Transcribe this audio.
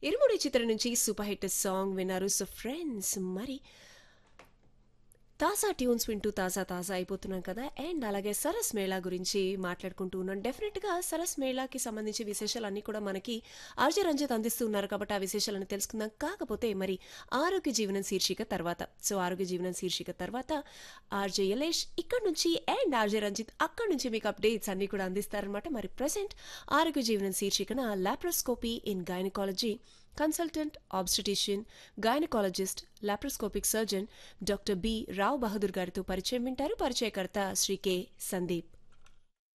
ఇరుముడి చిత్రం నుంచి super hit song విన్నారు సో ఫ్రెండ్స్ మరి తాజా ట్యూన్స్ వింటూ తాజా తాజా అయిపోతున్నాం కదా అండ్ అలాగే సరస్ మేళా గురించి మాట్లాడుకుంటూ ఉన్నాం డెఫినెట్గా సరస్ మేళాకి సంబంధించి విశేషాలు అన్నీ కూడా మనకి ఆర్జే రంజిత్ అందిస్తూ ఉన్నారు కాబట్టి ఆ విశేషాలను తెలుసుకుందాం కాకపోతే మరి ఆరోగ్య జీవనం శీర్షిక తర్వాత సో ఆరోగ్య జీవనం శీర్షిక తర్వాత ఆర్జే యలేష్ ఇక్కడ నుంచి అండ్ ఆర్జే రంజిత్ అక్కడ నుంచి మీకు అప్డేట్స్ అన్ని కూడా అందిస్తారనమాట మరి ప్రజెంట్ ఆరోగ్య జీవనం శీర్షికన laparoscopy in gynaecology consultant obstetrician gynaecologist laparoscopic surgeon doctor B Rao Bahadur గారితో పరిచయం వింటారు పరిచయకర్త శ్రీ కె సందీప్